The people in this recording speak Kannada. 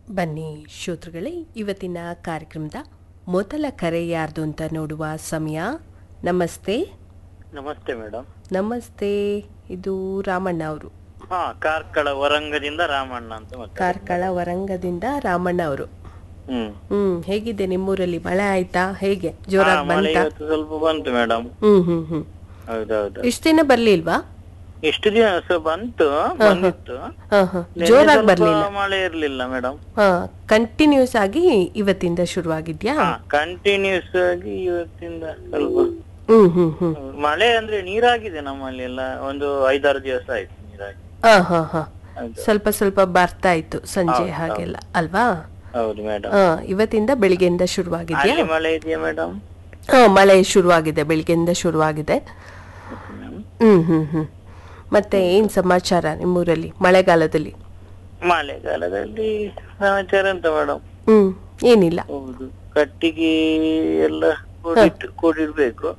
ಬನ್ನಿ ಶ್ರೋತೃಗಳೇ ಇವತ್ತಿನ ಕಾರ್ಯಕ್ರಮದ ಮೊದಲ ಕರೆ ಯಾರ್ದು ಅಂತ ನೋಡುವ ಸಮಯ ನಮಸ್ತೆ ನಮಸ್ತೆ ಮೇಡಮ್ ನಮಸ್ತೆ ಇದು ರಾಮಣ್ಣ ಅವರು ಹಾ ಕಾರ್ಕಳ ವರಂಗದಿಂದ ರಾಮಣ್ಣ ಅಂತ ಮತ್ತೆ ಕಾರ್ಕಳ ವರಂಗದಿಂದ ರಾಮಣ್ಣ ಅವರು ಹ್ಮ್ ಹ್ಮ್ ಹೇಗಿದೆ ನಿಮ್ಮೂರಲ್ಲಿ ಮಳೆ ಆಯ್ತಾ ಹೇಗೆ ಹಾ, ಜೋರಾಗಿ ಮಳೆ ಬಂತಾ ಇವತ್ತು ಸ್ವಲ್ಪ ಬಂತು ಮೇಡಮ್ ಹ್ಮ್ ಹ್ಮ್ ಹ್ಮ್ ಹೌದೌದು ಇಷ್ಟು ದಿನ ಬರ್ಲಿಲ್ವಾ ಎಷ್ಟು ದಿನ ಸ ಬಂತು ಬಂದಿತ್ತು ಹಾ ಹಾ ನಿನ್ನೆ ಜೋರಾಗಿ ಸ್ವಲ್ಪ ಬರ್ಲಿಲ್ಲ ಮಳೆ ಇರ್ಲಿಲ್ಲ ಮೇಡಮ್ ಹಾ ಕಂಟಿನ್ಯೂಸ್ ಆಗಿ ಇವತ್ತಿಂದ ಶುರುವಾಗಿದ್ಯಾ ಹಾ ಕಂಟಿನ್ಯೂಸ್ ಆಗಿ ಇವತ್ತಿಂದ ಸ್ವಲ್ಪ ಹ್ಮ್ ಹ್ಮ್ ಹ್ಮ್ ಮಳೆ ಅಂದ್ರೆ ನೀರಾಗಿದೆ ನಮ್ಮಲ್ಲಿ ಎಲ್ಲ ಒಂದು ಐದಾರು ದಿವಸ ಆಯ್ತು ನೀರಾಗಿ ಹಾ ಹಾ ಹಾ ಹೌದು. ಸ್ವಲ್ಪ ಸ್ವಲ್ಪ ಬರ್ತಾ ಇತ್ತು ಸಂಜೆ ಹಾಗೆಲ್ಲ ಅಲ್ವಾ ಹೌದು ಮೇಡಮ್ ಹಾ ಇವತ್ತಿಂದ ಬೆಳಿಗ್ಗೆಯಿಂದ ಶುರುವಾಗಿದ್ಯಾ ಅಲ್ಲಿ ಮಳೆ ಇದೆಯಾ ಮೇಡಮ್ ಹಾ ಮಳೆ ಶುರುವಾಗಿದೆ ಬೆಳಿಗ್ಗೆಯಿಂದ ಶುರುವಾಗಿದೆ ಹ್ಮ್ ಹ್ಮ್ ಹ್ಮ್ ಮತ್ತೆ ಏನ್ ಸಮಾಚಾರ ನಿಮ್ಮೂರಲ್ಲಿ ಮಳೆಗಾಲದಲ್ಲಿ ಮಳೆಗಾಲದಲ್ಲಿ ಸಮಾಚಾರ ಅಂತ ಮೇಡಮ್ ಹ್ಮ್ ಏನಿಲ್ಲ ಹೌದು ಕಟ್ಟಿಗೆ ಎಲ್ಲ ಕೂಡಿಟ್ಟು ಕೂಡಿಡ್ಬೇಕು